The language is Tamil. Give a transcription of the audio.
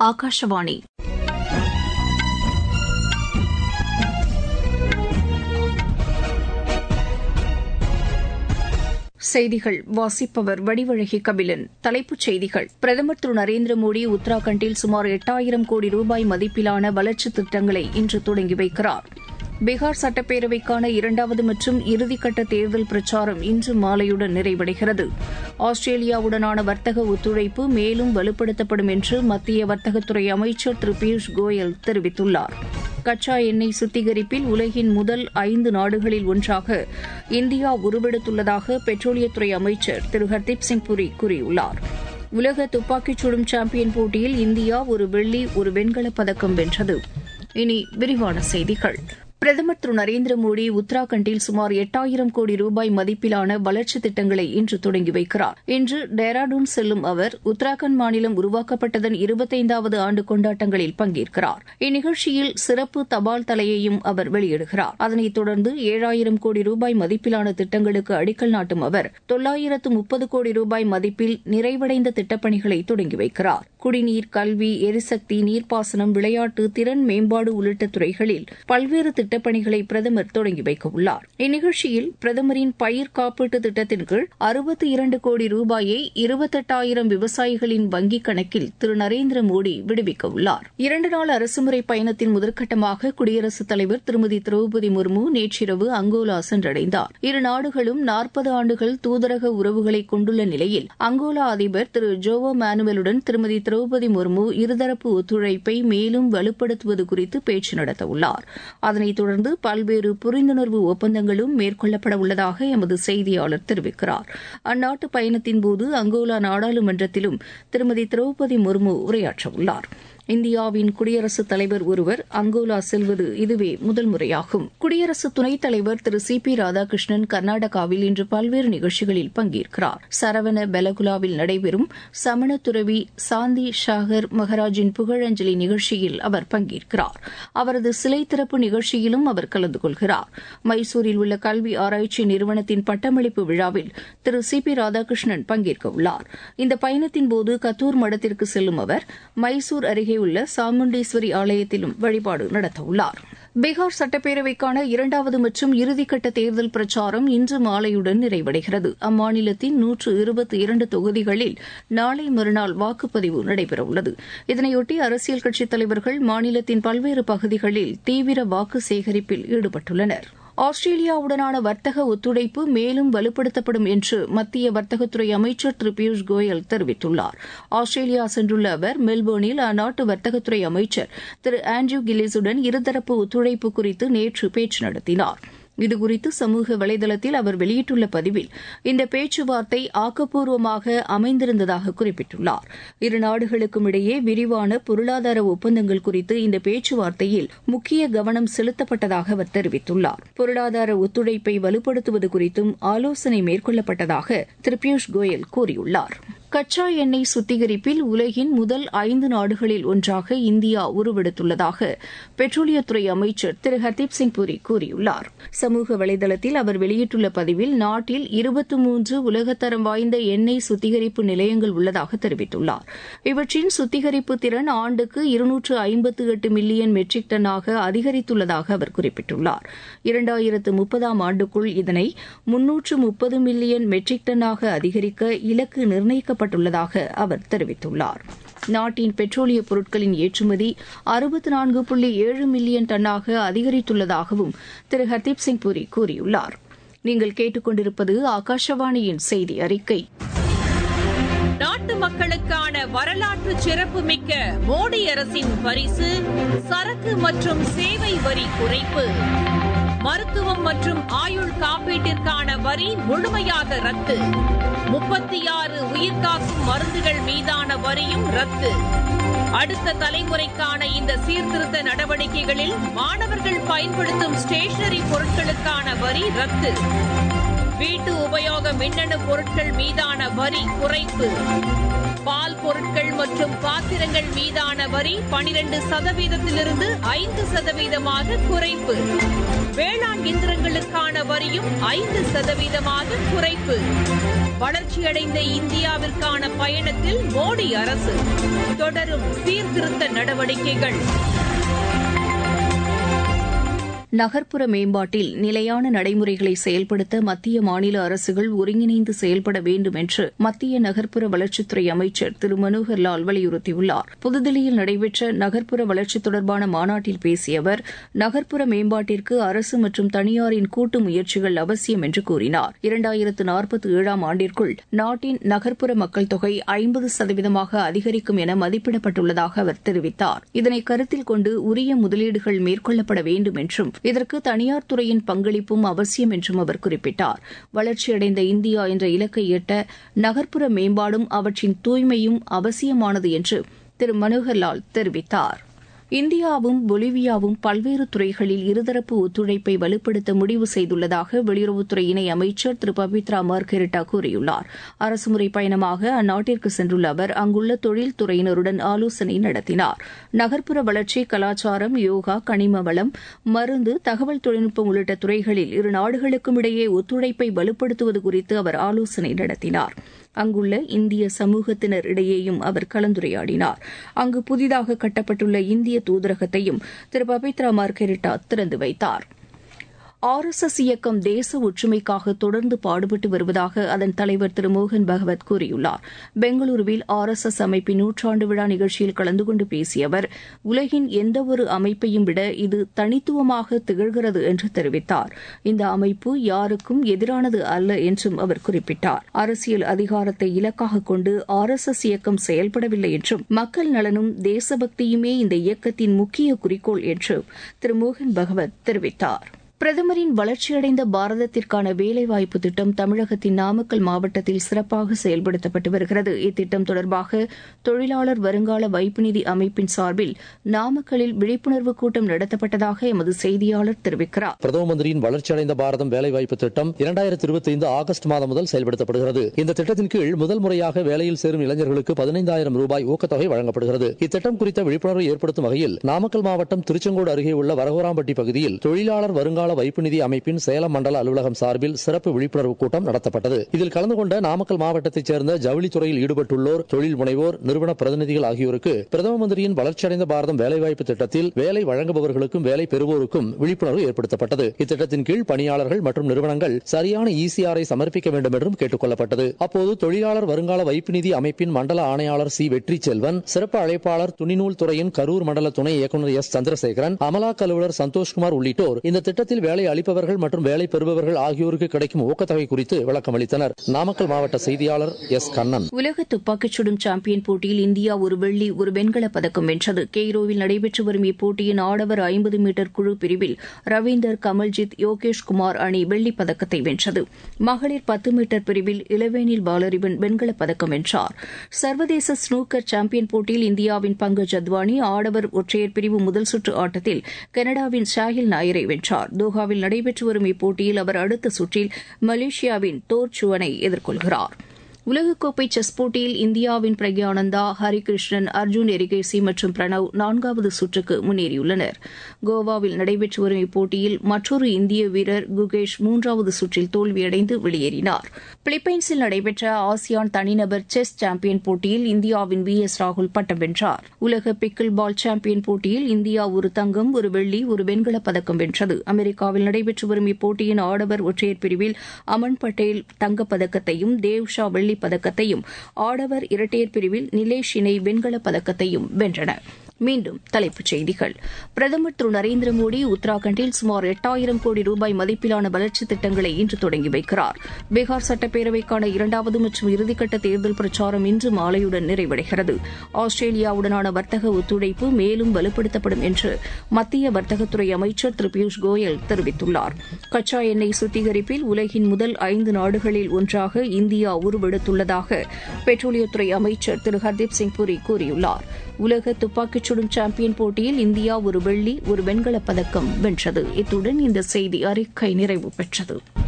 ஆகாஷவாணி செய்திகள் வாசிப்பவர் வடிவழகி கபிலன் தலைப்புச் செய்திகள் பிரதமர் திரு நரேந்திர மோடி உத்தராகண்டில் சுமார் எட்டாயிரம் கோடி ரூபாய் மதிப்பிலான வளர்ச்சித் திட்டங்களை இன்று தொடங்கி வைக்கிறார் பீகார் சட்டப்பேரவைக்கான இரண்டாவது மற்றும் இறுதிக்கட்ட தேர்தல் பிரச்சாரம் இன்று மாலையுடன் நிறைவடைகிறது ஆஸ்திரேலியாவுடனான வர்த்தக ஒத்துழைப்பு மேலும் வலுப்படுத்தப்படும் என்று மத்திய வர்த்தகத்துறை அமைச்சர் திரு பியூஷ் கோயல் தெரிவித்துள்ளார் கச்சா எண்ணெய் சுத்திகரிப்பில் உலகின் முதல் ஐந்து நாடுகளில் ஒன்றாக இந்தியா உருவெடுத்துள்ளதாக பெட்ரோலியத்துறை அமைச்சர் திரு ஹர்தீப் சிங் புரி கூறியுள்ளார் உலக துப்பாக்கிச் சுடும் சாம்பியன் போட்டியில் இந்தியா ஒரு வெள்ளி ஒரு வெண்கலப் பதக்கம் வென்றது இனி விரிவான செய்திகள் பிரதமர் திரு நரேந்திர மோடி உத்தராகண்டில் சுமார் எட்டாயிரம் கோடி ரூபாய் மதிப்பிலான வளர்ச்சித் திட்டங்களை இன்று தொடங்கி வைக்கிறார் இன்று டேராடூன் செல்லும் அவர் உத்தராகண்ட் மாநிலம் உருவாக்கப்பட்டதன் இருபத்தைந்தாவது ஆண்டு கொண்டாட்டங்களில் பங்கேற்கிறார் இந்நிகழ்ச்சியில் சிறப்பு தபால் தலையையும் அவர் வெளியிடுகிறார் அதனைத் தொடர்ந்து ஏழாயிரம் கோடி ரூபாய் மதிப்பிலான திட்டங்களுக்கு அடிக்கல் நாட்டும் அவர் தொள்ளாயிரத்து முப்பது கோடி ரூபாய் மதிப்பில் நிறைவடைந்த திட்டப்பணிகளை தொடங்கி வைக்கிறார் குடிநீர் கல்வி எரிசக்தி நீர்ப்பாசனம் விளையாட்டு திறன் மேம்பாடு உள்ளிட்ட துறைகளில் பல்வேறு திட்டப்பணிகளை பிரதமர் தொடங்கி வைக்க உள்ளார் இந்நிகழ்ச்சியில் பிரதமரின் பயிர் காப்பீட்டு திட்டத்தின் கீழ் அறுபத்தி இரண்டு கோடி ரூபாயை இருபத்தெட்டாயிரம் விவசாயிகளின் வங்கிக் கணக்கில் திரு நரேந்திர மோடி விடுவிக்க உள்ளார் இரண்டு நாள் அரசுமுறை பயணத்தின் முதற்கட்டமாக குடியரசுத் தலைவர் திருமதி திரௌபதி முர்மு நேற்றிரவு அங்கோலா சென்றடைந்தார் இரு நாடுகளும் நாற்பது ஆண்டுகள் தூதரக உறவுகளை கொண்டுள்ள நிலையில் அங்கோலா அதிபர் திரு ஜோவோ மேனுவலுடன் திருமதி திரௌபதி முர்மு இருதரப்பு ஒத்துழைப்பை மேலும் வலுப்படுத்துவது குறித்து பேச்சு நடத்தவுள்ளார் அதனைத் தொடர்ந்து பல்வேறு புரிந்துணர்வு ஒப்பந்தங்களும் மேற்கொள்ளப்பட உள்ளதாக எமது செய்தியாளர் தெரிவிக்கிறார் அந்நாட்டு பயணத்தின்போது அங்கோலா நாடாளுமன்றத்திலும் திருமதி திரௌபதி முர்மு உரையாற்றவுள்ளார் இந்தியாவின் குடியரசுத் தலைவர் ஒருவர் அங்கோலா செல்வது இதுவே முதல் முறையாகும் குடியரசு துணைத் தலைவர் திரு சி பி ராதாகிருஷ்ணன் கர்நாடகாவில் இன்று பல்வேறு நிகழ்ச்சிகளில் பங்கேற்கிறார் சரவண பெலகுலாவில் நடைபெறும் சமண துறவி சாந்தி ஷாகர் மகராஜின் புகழஞ்சலி நிகழ்ச்சியில் அவர் பங்கேற்கிறார் அவரது சிலை திறப்பு நிகழ்ச்சியிலும் அவர் கலந்து கொள்கிறார் மைசூரில் உள்ள கல்வி ஆராய்ச்சி நிறுவனத்தின் பட்டமளிப்பு விழாவில் திரு சி பி ராதாகிருஷ்ணன் பங்கேற்க உள்ளார் இந்த பயணத்தின்போது கத்தூர் மடத்திற்கு செல்லும் அவர் மைசூர் அருகே உள்ள சாமுண்டீஸ்வரி ஆலயத்திலும் வழிபாடு நடத்தவுள்ளார் பீகார் சட்டப்பேரவைக்கான இரண்டாவது மற்றும் இறுதிக்கட்ட தேர்தல் பிரச்சாரம் இன்று மாலையுடன் நிறைவடைகிறது அம்மாநிலத்தின் நூற்று இருபத்தி இரண்டு தொகுதிகளில் நாளை மறுநாள் வாக்குப்பதிவு நடைபெறவுள்ளது இதனையொட்டி அரசியல் கட்சித் தலைவர்கள் மாநிலத்தின் பல்வேறு பகுதிகளில் தீவிர வாக்கு சேகரிப்பில் ஈடுபட்டுள்ளனா் ஆஸ்திரேலியாவுடனான வர்த்தக ஒத்துழைப்பு மேலும் வலுப்படுத்தப்படும் என்று மத்திய வர்த்தகத்துறை அமைச்சர் திரு பியூஷ் கோயல் தெரிவித்துள்ளார் ஆஸ்திரேலியா சென்றுள்ள அவர் மெல்போர்னில் அந்நாட்டு வர்த்தகத்துறை அமைச்சர் திரு ஆண்ட்ரூ கில்லிஸுடன் இருதரப்பு ஒத்துழைப்பு குறித்து நேற்று பேச்சு நடத்தினார் இதுகுறித்து சமூக வலைதளத்தில் அவர் வெளியிட்டுள்ள பதிவில் இந்த பேச்சுவார்த்தை ஆக்கப்பூர்வமாக அமைந்திருந்ததாக குறிப்பிட்டுள்ளார் இரு நாடுகளுக்கும் இடையே விரிவான பொருளாதார ஒப்பந்தங்கள் குறித்து இந்த பேச்சுவார்த்தையில் முக்கிய கவனம் செலுத்தப்பட்டதாக அவர் தெரிவித்துள்ளார் பொருளாதார ஒத்துழைப்பை வலுப்படுத்துவது குறித்தும் ஆலோசனை மேற்கொள்ளப்பட்டதாக திரு பியூஷ் கோயல் கூறியுள்ளார் கச்சா எண்ணெய் சுத்திகரிப்பில் உலகின் முதல் ஐந்து நாடுகளில் ஒன்றாக இந்தியா உருவெடுத்துள்ளதாக பெட்ரோலியத்துறை அமைச்சர் திரு ஹர்தீப் சிங் புரி கூறியுள்ளார் சமூக வலைதளத்தில் அவர் வெளியிட்டுள்ள பதிவில் நாட்டில் இருபத்தி மூன்று உலகத்தரம் வாய்ந்த எண்ணெய் சுத்திகரிப்பு நிலையங்கள் உள்ளதாக தெரிவித்துள்ளார் இவற்றின் சுத்திகரிப்பு திறன் ஆண்டுக்கு இருநூற்று ஐம்பத்து எட்டு மில்லியன் மெட்ரிக் டன்னாக அதிகரித்துள்ளதாக அவர் குறிப்பிட்டுள்ளார் இரண்டாயிரத்து முப்பதாம் ஆண்டுக்குள் இதனை முன்னூற்று முப்பது மில்லியன் மெட்ரிக் டன்னாக அதிகரிக்க இலக்கு நிர்ணயிக்க செய்யப்பட்டுள்ளதாக அவர் தெரிவித்துள்ளார் நாட்டின் பெட்ரோலிய பொருட்களின் ஏற்றுமதி அறுபத்தி நான்கு புள்ளி ஏழு மில்லியன் டன்னாக அதிகரித்துள்ளதாகவும் திரு ஹர்தீப் சிங் புரி கூறியுள்ளார் நீங்கள் கேட்டுக்கொண்டிருப்பது ஆகாஷவாணியின் செய்தி அறிக்கை நாட்டு மக்களுக்கான வரலாற்று சிறப்புமிக்க மோடி அரசின் பரிசு சரக்கு மற்றும் சேவை வரி குறைப்பு மருத்துவம் மற்றும் ஆயுள் காப்பீட்டிற்கான வரி முழுமையாக ரத்து முப்பத்தி ஆறு உயிர்காக்கும் மருந்துகள் மீதான வரியும் ரத்து அடுத்த தலைமுறைக்கான இந்த சீர்திருத்த நடவடிக்கைகளில் மாணவர்கள் பயன்படுத்தும் ஸ்டேஷனரி பொருட்களுக்கான வரி ரத்து வீட்டு உபயோக மின்னணு பொருட்கள் மீதான வரி குறைப்பு பால் பொருட்கள் மற்றும் பாத்திரங்கள் மீதான வரி பனிரெண்டு சதவீதத்திலிருந்து ஐந்து சதவீதமாக குறைப்பு வேளாண் இயந்திரங்களுக்கான வரியும் ஐந்து சதவீதமாக குறைப்பு வளர்ச்சியடைந்த இந்தியாவிற்கான பயணத்தில் மோடி அரசு தொடரும் சீர்திருத்த நடவடிக்கைகள் நகர்ப்புற மேம்பாட்டில் நிலையான நடைமுறைகளை செயல்படுத்த மத்திய மாநில அரசுகள் ஒருங்கிணைந்து செயல்பட வேண்டும் என்று மத்திய நகர்ப்புற வளர்ச்சித்துறை அமைச்சர் திரு மனோகர் லால் வலியுறுத்தியுள்ளார் புதுதில்லியில் நடைபெற்ற நகர்ப்புற வளர்ச்சி தொடர்பான மாநாட்டில் பேசிய அவர் நகர்ப்புற மேம்பாட்டிற்கு அரசு மற்றும் தனியாரின் கூட்டு முயற்சிகள் அவசியம் என்று கூறினார் இரண்டாயிரத்து நாற்பத்தி ஏழாம் ஆண்டிற்குள் நாட்டின் நகர்ப்புற மக்கள் தொகை ஐம்பது சதவீதமாக அதிகரிக்கும் என மதிப்பிடப்பட்டுள்ளதாக அவர் தெரிவித்தார் இதனை கருத்தில் கொண்டு உரிய முதலீடுகள் மேற்கொள்ளப்பட வேண்டும் என்றும் இதற்கு தனியார் துறையின் பங்களிப்பும் அவசியம் என்றும் அவர் குறிப்பிட்டார் வளர்ச்சியடைந்த இந்தியா என்ற இலக்கை எட்ட நகர்ப்புற மேம்பாடும் அவற்றின் தூய்மையும் அவசியமானது என்று திரு மனோகர்லால் தெரிவித்தார் இந்தியாவும் பொலிவியாவும் பல்வேறு துறைகளில் இருதரப்பு ஒத்துழைப்பை வலுப்படுத்த முடிவு செய்துள்ளதாக வெளியுறவுத்துறை இணை அமைச்சர் திரு பபித்ரா மார்கெரிட்டா கூறியுள்ளார் அரசுமுறை பயணமாக அந்நாட்டிற்கு சென்றுள்ள அவர் அங்குள்ள தொழில்துறையினருடன் ஆலோசனை நடத்தினார் நகர்ப்புற வளர்ச்சி கலாச்சாரம் யோகா கனிம வளம் மருந்து தகவல் தொழில்நுட்பம் உள்ளிட்ட துறைகளில் இரு நாடுகளுக்கும் இடையே ஒத்துழைப்பை வலுப்படுத்துவது குறித்து அவர் ஆலோசனை நடத்தினார் அங்குள்ள இந்திய சமூகத்தினர் இடையேயும் அவர் கலந்துரையாடினார் அங்கு புதிதாக கட்டப்பட்டுள்ள இந்திய தூதரகத்தையும் திரு பபித்ரா மார்கெரிட்டா திறந்து வைத்தார் ஆர் எஸ் எஸ் இயக்கம் தேச ஒற்றுமைக்காக தொடர்ந்து பாடுபட்டு வருவதாக அதன் தலைவர் திரு மோகன் பகவத் கூறியுள்ளார் பெங்களூருவில் ஆர் எஸ் எஸ் அமைப்பின் நூற்றாண்டு விழா நிகழ்ச்சியில் கலந்து கொண்டு பேசிய அவர் உலகின் எந்தவொரு அமைப்பையும் விட இது தனித்துவமாக திகழ்கிறது என்று தெரிவித்தார் இந்த அமைப்பு யாருக்கும் எதிரானது அல்ல என்றும் அவர் குறிப்பிட்டார் அரசியல் அதிகாரத்தை இலக்காக கொண்டு ஆர் எஸ் எஸ் இயக்கம் செயல்படவில்லை என்றும் மக்கள் நலனும் தேசபக்தியுமே இந்த இயக்கத்தின் முக்கிய குறிக்கோள் என்றும் திரு மோகன் பகவத் தெரிவித்தார் பிரதமரின் வளர்ச்சியடைந்த பாரதத்திற்கான வேலைவாய்ப்பு திட்டம் தமிழகத்தின் நாமக்கல் மாவட்டத்தில் சிறப்பாக செயல்படுத்தப்பட்டு வருகிறது இத்திட்டம் தொடர்பாக தொழிலாளர் வருங்கால வைப்பு நிதி அமைப்பின் சார்பில் நாமக்கல்லில் விழிப்புணர்வு கூட்டம் நடத்தப்பட்டதாக எமது செய்தியாளர் தெரிவிக்கிறார் பிரதம மந்திரியின் வளர்ச்சியடைந்த பாரதம் வேலைவாய்ப்பு திட்டம் இரண்டாயிரத்தி இருபத்தி ஐந்து ஆகஸ்ட் மாதம் முதல் செயல்படுத்தப்படுகிறது இந்த திட்டத்தின் கீழ் முதல் முறையாக வேலையில் சேரும் இளைஞர்களுக்கு பதினைந்தாயிரம் ரூபாய் ஊக்கத்தொகை வழங்கப்படுகிறது இத்திட்டம் குறித்த விழிப்புணர்வை ஏற்படுத்தும் வகையில் நாமக்கல் மாவட்டம் திருச்செங்கோடு அருகே உள்ள வரகோராம்பட்டி பகுதியில் தொழிலாளர் வருங்கால வைப்பு நிதி அமைப்பின் சேலம் மண்டல அலுவலகம் சார்பில் சிறப்பு விழிப்புணர்வு கூட்டம் நடத்தப்பட்டது இதில் கலந்து கொண்ட நாமக்கல் மாவட்டத்தைச் சேர்ந்த ஜவுளித்துறையில் ஈடுபட்டுள்ளோர் தொழில் முனைவோர் நிறுவன பிரதிநிதிகள் ஆகியோருக்கு பிரதம மந்திரியின் வளர்ச்சியடைந்த பாரதம் வேலைவாய்ப்பு திட்டத்தில் வேலை வழங்குபவர்களுக்கும் வேலை பெறுவோருக்கும் விழிப்புணர்வு ஏற்படுத்தப்பட்டது இத்திட்டத்தின் கீழ் பணியாளர்கள் மற்றும் நிறுவனங்கள் சரியான இசிஆரை சமர்ப்பிக்க வேண்டும் என்றும் கேட்டுக் கொள்ளப்பட்டது அப்போது தொழிலாளர் வருங்கால வைப்பு நிதி அமைப்பின் மண்டல ஆணையாளர் சி வெற்றி செல்வன் சிறப்பு அழைப்பாளர் துணிநூல் துறையின் கரூர் மண்டல துணை இயக்குநர் எஸ் சந்திரசேகரன் அமலாக்க அலுவலர் சந்தோஷ்குமார் உள்ளிட்டோர் இந்த திட்டத்தில் வேலை அளிப்பவர்கள் மற்றும் வேலை பெறுபவர்கள் ஆகியோருக்கு கிடைக்கும் ஊக்கத்தொகை குறித்து விளக்கம் அளித்தனர் நாமக்கல் மாவட்ட செய்தியாளர் எஸ் கண்ணன் உலக துப்பாக்கிச் சுடும் சாம்பியன் போட்டியில் இந்தியா ஒரு வெள்ளி ஒரு வெண்கலப் பதக்கம் வென்றது கெய்ரோவில் நடைபெற்று வரும் இப்போட்டியின் ஆடவர் ஐம்பது மீட்டர் குழு பிரிவில் ரவீந்தர் கமல்ஜித் யோகேஷ் குமார் அணி வெள்ளிப் பதக்கத்தை வென்றது மகளிர் பத்து மீட்டர் பிரிவில் இளவேனில் பாலறிவன் வெண்கலப் பதக்கம் வென்றார் சர்வதேச ஸ்னூக்கர் சாம்பியன் போட்டியில் இந்தியாவின் பங்கஜ் அத்வானி ஆடவர் ஒற்றையர் பிரிவு முதல் சுற்று ஆட்டத்தில் கனடாவின் ஷாஹில் நாயரை வென்றார் தோஹாவில் நடைபெற்று வரும் இப்போட்டியில் அவர் அடுத்த சுற்றில் மலேசியாவின் தோர் சுவனை எதிர்கொள்கிறார் உலகக்கோப்பை செஸ் போட்டியில் இந்தியாவின் பிரக்யானந்தா ஹரிகிருஷ்ணன் அர்ஜுன் எரிகேசி மற்றும் பிரணவ் நான்காவது சுற்றுக்கு முன்னேறியுள்ளனர் கோவாவில் நடைபெற்று வரும் இப்போட்டியில் மற்றொரு இந்திய வீரர் குகேஷ் மூன்றாவது சுற்றில் தோல்வியடைந்து வெளியேறினார் பிலிப்பைன்ஸில் நடைபெற்ற ஆசியான் தனிநபர் செஸ் சாம்பியன் போட்டியில் இந்தியாவின் வி எஸ் ராகுல் பட்டம் வென்றார் உலக பிக்கிள் பால் சாம்பியன் போட்டியில் இந்தியா ஒரு தங்கம் ஒரு வெள்ளி ஒரு வெண்கலப் பதக்கம் வென்றது அமெரிக்காவில் நடைபெற்று வரும் இப்போட்டியின் ஆடவர் ஒற்றையர் பிரிவில் அமன் பட்டேல் தங்கப்பதக்கத்தையும் தேவ் ஷா வெள்ளி வெள்ளிப் பதக்கத்தையும் ஆடவர் இரட்டையர் பிரிவில் நிலேஷ் இணை வெண்கலப் பதக்கத்தையும் வென்றன மீண்டும் தலைப்புச் செய்திகள் பிரதமர் திரு நரேந்திர மோடி உத்தராகண்டில் சுமார் எட்டாயிரம் கோடி ரூபாய் மதிப்பிலான வளர்ச்சித் திட்டங்களை இன்று தொடங்கி வைக்கிறார் பீகார் சட்டப்பேரவைக்கான இரண்டாவது மற்றும் இறுதிக்கட்ட தேர்தல் பிரச்சாரம் இன்று மாலையுடன் நிறைவடைகிறது ஆஸ்திரேலியாவுடனான வர்த்தக ஒத்துழைப்பு மேலும் வலுப்படுத்தப்படும் என்று மத்திய வர்த்தகத்துறை அமைச்சர் திரு பியூஷ் கோயல் தெரிவித்துள்ளார் கச்சா எண்ணெய் சுத்திகரிப்பில் உலகின் முதல் ஐந்து நாடுகளில் ஒன்றாக இந்தியா உருவெடுத்துள்ளதாக பெட்ரோலியத்துறை அமைச்சர் திரு ஹர்தீப் சிங் புரி கூறியுள்ளார் உலக துப்பாக்கிச் சுடும் சாம்பியன் போட்டியில் இந்தியா ஒரு வெள்ளி ஒரு வெண்கலப் பதக்கம் வென்றது இத்துடன் இந்த செய்தி அறிக்கை நிறைவு பெற்றது